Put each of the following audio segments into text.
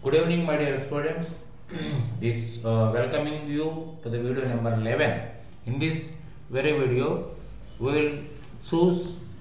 Good evening, my dear students. this uh, welcoming you to the video number 11. In this very video, we will choose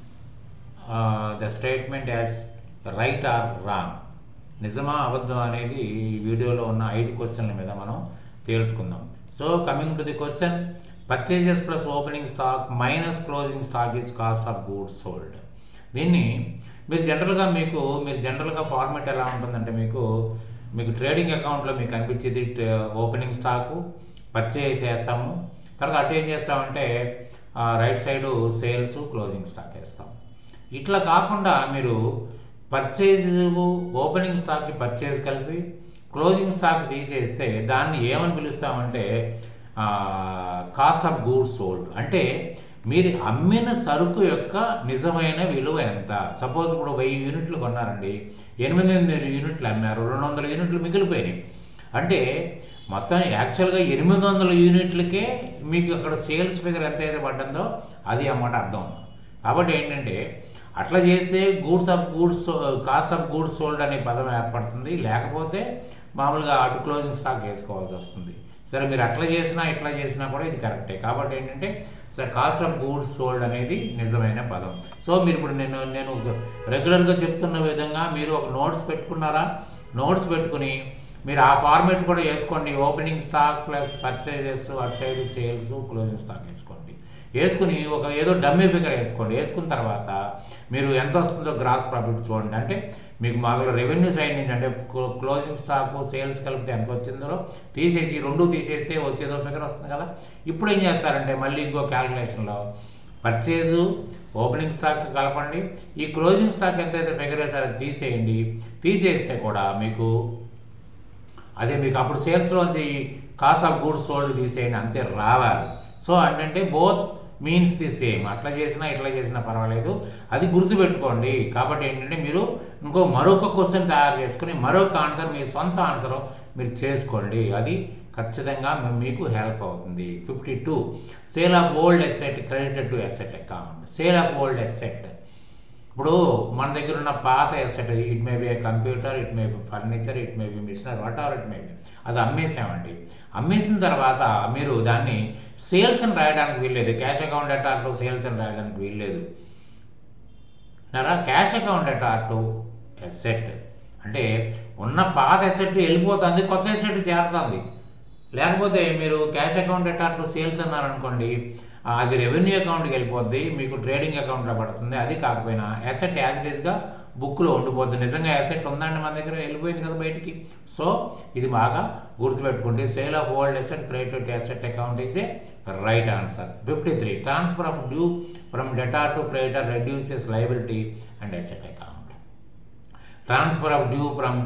uh, the statement as right or wrong. నిజమా అబద్ధం అనేది ఈ వీడియోలో ఉన్న ఐదు క్వశ్చన్ల మీద మనం తేల్చుకుందాం so coming to the question purchases plus opening stock minus closing stock is cost of goods sold దీన్ని మీరు జనరల్గా మీకు మీరు జనరల్గా ఫార్మాట్ ఎలా ఉంటుందంటే మీకు మీకు ట్రేడింగ్ అకౌంట్లో మీకు కనిపించేది ఓపెనింగ్ స్టాకు పర్చేస్ చేస్తాము తర్వాత అటు ఏం చేస్తామంటే right side sales closing stock వేస్తాం ఇట్లా కాకుండా మీరు పర్చేజ్ ఓపెనింగ్ స్టాక్కి పర్చేజ్ కలిపి క్లోజింగ్ స్టాక్ తీసేస్తే దాన్ని ఏమని పిలుస్తామంటే కాస్ట్ ఆఫ్ గూడ్స్ సోల్డ్ అంటే మీరు అమ్మిన సరుకు యొక్క నిజమైన విలువ ఎంత సపోజ్ ఇప్పుడు వెయ్యి యూనిట్లు కొన్నారండి ఎనిమిది ఎనిమిది యూనిట్లు అమ్మారు రెండు వందల యూనిట్లు మిగిలిపోయినాయి అంటే మొత్తం యాక్చువల్గా ఎనిమిది వందల యూనిట్లకే మీకు అక్కడ సేల్స్ ఫిగర్ ఎంత అయితే పడ్డందో అది అన్నమాట అర్థం కాబట్టి ఏంటంటే అట్లా చేస్తే goods of goods cost of goods sold అనే పదం ఏర్పడుతుంది లేకపోతే మామూలుగా అటు క్లోజింగ్ స్టాక్ వేసుకోవాల్సి వస్తుంది సరే మీరు అట్లా చేసినా ఇట్లా చేసినా కూడా ఇది కరెక్టే కాబట్టి ఏంటంటే sir cost of goods sold అనేది నిజమైన పదం సో మీరు ఇప్పుడు నేను నేను రెగ్యులర్గా చెప్తున్న విధంగా మీరు ఒక నోట్స్ పెట్టుకున్నారా నోట్స్ పెట్టుకుని మీరు ఆ ఫార్మేట్ కూడా వేసుకోండి ఓపెనింగ్ స్టాక్ ప్లస్ పర్చేజెస్ అటు సైడ్ సేల్స్ క్లోజింగ్ స్టాక్ వేసుకోండి వేసుకుని ఒక ఏదో డమ్మీ ఫిగర్ వేసుకోండి వేసుకున్న తర్వాత మీరు ఎంత వస్తుందో గ్రాస్ ప్రాఫిట్ చూడండి అంటే మీకు మాకు రెవెన్యూ సైడ్ నుంచి అంటే క్లోజింగ్ స్టాక్ సేల్స్ కలిపితే ఎంత వచ్చిందో తీసేసి రెండు తీసేస్తే వచ్చేదో ఫిగర్ వస్తుంది కదా ఇప్పుడు ఏం చేస్తారంటే మళ్ళీ ఇంకో క్యాలిక్యులేషన్లో పర్చేజు ఓపెనింగ్ స్టాక్ కలపండి ఈ క్లోజింగ్ స్టాక్ ఎంతైతే ఫిగర్ వేసారో అది తీసేయండి తీసేస్తే కూడా మీకు అదే మీకు అప్పుడు సేల్స్లోంచి కాస్ట్ ఆఫ్ గూడ్స్ సోల్డ్ తీసేయండి అంతే రావాలి సో అంటే బోత్ మీన్స్ ది సేమ్ అట్లా చేసినా ఇట్లా చేసినా పర్వాలేదు అది గుర్తుపెట్టుకోండి కాబట్టి ఏంటంటే మీరు ఇంకో మరొక క్వశ్చన్ తయారు చేసుకుని మరొక ఆన్సర్ మీ సొంత ఆన్సర్ మీరు చేసుకోండి అది ఖచ్చితంగా మీకు హెల్ప్ అవుతుంది fifty two sale of old asset credited to asset account sale of old asset ఇప్పుడు మన దగ్గర ఉన్న పాత asset it may be a computer it may be furniture it may be machinery whatever it may be అది అమ్మేసామండి అమ్మేసిన తర్వాత మీరు దాన్ని సేల్స్ అని రాయడానికి వీల్లేదు క్యాష్ అకౌంట్ అటార్టు సేల్స్ అని రాయడానికి వీల్లేదు నరా క్యాష్ అకౌంట్ అటార్టు ఎసెట్ అంటే ఉన్న పాత ఎసెట్ వెళ్ళిపోతుంది కొత్త ఎసెట్ చేరుతుంది లేకపోతే మీరు క్యాష్ అకౌంట్ అటార్టు సేల్స్ అన్నారనుకోండి అది రెవెన్యూ అకౌంట్కి వెళ్ళిపోద్ది మీకు ట్రేడింగ్ అకౌంట్లో పడుతుంది అది కాకపోయినా అసెట్ యాజ్ ఇట్ ఈస్గా బుక్లో ఉండిపోద్ది నిజంగా అసెట్ ఉందండి మన దగ్గర వెళ్ళిపోయింది కదా బయటికి సో ఇది బాగా గుర్తుపెట్టుకోండి sale of old asset credit asset account is a right answer fifty three transfer of due from debtor to creditor reduces liability and asset account transfer of due from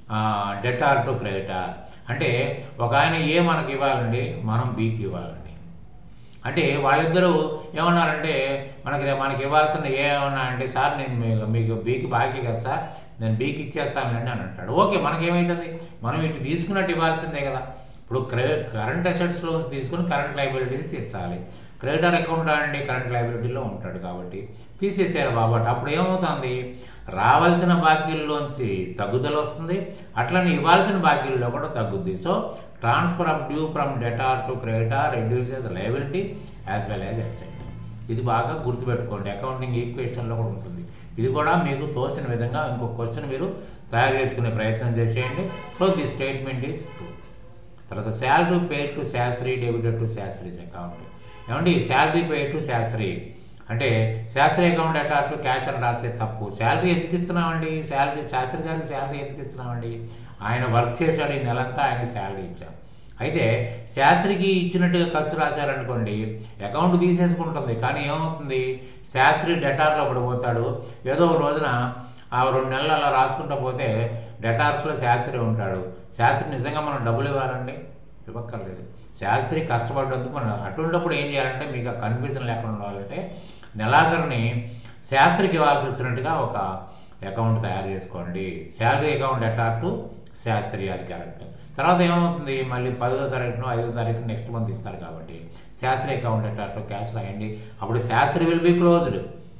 debtor to creditor అంటే ఒక ఆయన ఏ మనకి ఇవ్వాలండి మనం బీకి ఇవ్వాలండి అంటే వాళ్ళిద్దరూ ఏమన్నారంటే మనకి మనకి ఇవ్వాల్సిన ఏమన్నా అంటే సార్ నేను మీకు బీకి బాకీ కదా సార్ నేను బీకి ఇచ్చేస్తానండి అని అంటాడు ఓకే మనకేమవుతుంది మనం ఇటు తీసుకున్నట్టు ఇవ్వాల్సిందే కదా ఇప్పుడు కరెంట్ అసెట్స్ లోన్స్ తీసుకుని కరెంట్ లైబిలిటీస్ తీర్చాలి క్రెడిటర్ అకౌంట్ అండి కరెంట్ లైబిలిటీలో ఉంటాడు కాబట్టి తీసేసారు కాబట్టి అప్పుడు ఏమవుతుంది రావాల్సిన బాకీల్లోంచి తగ్గుదల వస్తుంది అట్లనే ఇవ్వాల్సిన బాకీల్లో కూడా తగ్గుద్ది so transfer of due from debtor to creditor reduces liability as well as asset ఇది బాగా గుర్తుపెట్టుకోండి అకౌంటింగ్ ఈక్వేషన్లో కూడా ఉంటుంది ఇది కూడా మీకు తోచిన విధంగా ఇంకో క్వశ్చన్ మీరు తయారు చేసుకునే ప్రయత్నం చేసేయండి so the statement is two తర్వాత salary paid to Shastri debited to Shastri's account ఏమండి శాలరీ పేడ్ టు శాస్త్రి అంటే శాస్త్రి అకౌంట్ అటార్ టు క్యాష్ అని రాస్తే తప్పు శాలరీ ఎందుకు ఇస్తున్నామండి శాలరీ శాస్త్రి గారికి శాలరీ ఎందుకు ఇస్తున్నామండి ఆయన వర్క్ చేశాడు ఈ నెలంతా ఆయన శాలరీ ఇచ్చాం అయితే శాస్త్రికి ఇచ్చినట్టుగా ఖర్చు రాశారనుకోండి అకౌంట్ తీసేసుకుంటుంది కానీ ఏమవుతుంది శాస్త్రి డెటార్లో పడిపోతాడు ఏదో ఒక రోజున ఆ రెండు నెలలు అలా రాసుకుంటూ పోతే డెటార్స్లో శాస్త్రి ఉంటాడు శాస్త్రి నిజంగా మనం డబ్బులు ఇవ్వాలండి ఇవ్వక్కర్లేదు శాస్త్రి కష్టపడ్డందుకు మనం అటువంటిప్పుడు ఏం చేయాలంటే మీకు ఆ కన్ఫ్యూజన్ లేకుండా ఉండాలంటే నెలాఖరిని శాస్త్రికి ఇవ్వాల్సి వచ్చినట్టుగా ఒక అకౌంట్ తయారు చేసుకోండి శాలరీ అకౌంట్ అటార్ టు శాస్త్రి అది కరెక్ట్ తర్వాత ఏమవుతుంది మళ్ళీ పదో తారీఖును ఐదో తారీఖు నెక్స్ట్ మంత్ ఇస్తారు కాబట్టి శాస్త్రి అకౌంట్ అటార్ టు క్యాష్ రాయండి అప్పుడు శాస్త్రి విల్ బి క్లోజ్డ్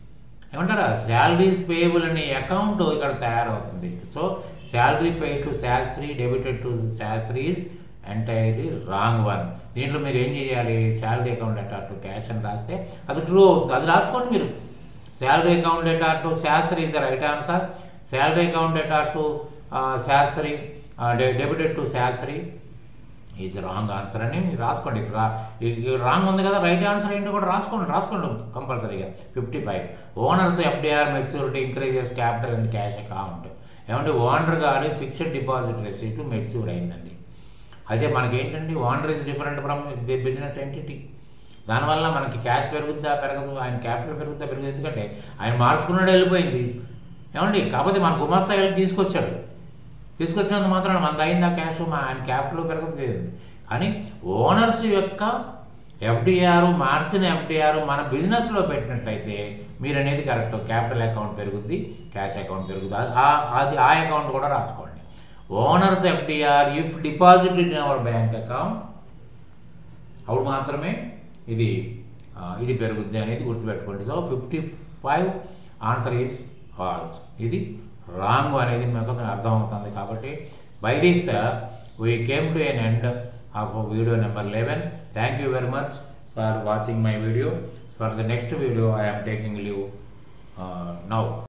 ఏమంటారా శాలరీస్ పేయబుల్ అనే అకౌంట్ ఇక్కడ తయారవుతుంది so salary pay to Shastri debited to Shastri is entirely wrong one దీంట్లో మీరు ఏం చేయాలి శాలరీ అకౌంట్ అటార్ టు క్యాష్ అని రాస్తే అది ట్రూ అవుతుంది అది రాసుకోండి మీరు శాలరీ అకౌంట్ అటార్ to Shastri is the right answer salary account అటార్ to Shastri debited to Shastri is wrong answer అని మీరు రాసుకోండి ఇక్కడ రాంగ్ ఉంది కదా రైట్ ఆన్సర్ ఏంటో కూడా రాసుకోండి రాసుకోండి కంపల్సరీగా fifty five owners FDR maturity increases capital and cash account ఏమంటే ఓనర్ గారు ఫిక్స్డ్ డిపాజిట్ రెసిప్ట్ మెచ్యూర్ అయిందండి అదే మనకి ఏంటండి owner is different from the business entity దానివల్ల మనకి క్యాష్ పెరుగుద్దా పెరగదు ఆయన క్యాపిటల్ పెరుగుద్దా పెరుగుతుంది ఎందుకంటే ఆయన మార్చుకున్నాడు వెళ్ళిపోయింది ఏమండి కాకపోతే మన గుమస్తా వెళ్ళి తీసుకొచ్చాడు తీసుకొచ్చినంత మాత్రం మన అయిందా క్యాష్ మా ఆయన క్యాపిటల్ పెరగదు కానీ ఓనర్స్ యొక్క ఎఫ్డిఆర్ మార్చిన ఎఫ్డిఆర్ మన బిజినెస్లో పెట్టినట్లయితే మీరు అనేది కరెక్ట్ క్యాపిటల్ అకౌంట్ పెరుగుద్ది క్యాష్ అకౌంట్ పెరుగుద్ది అది ఆ అకౌంట్ కూడా రాసుకోండి owners FDR if deposit in our bank account అప్పుడు మాత్రమే ఇది ఇది పెరుగుద్ది అనేది గుర్తుపెట్టుకోండి so fifty five answer is false ఇది రాంగ్ అనేది మీకు అర్థమవుతుంది కాబట్టి by this we came to an end of video number eleven thank you very much for watching my video for the next video I'm taking leave now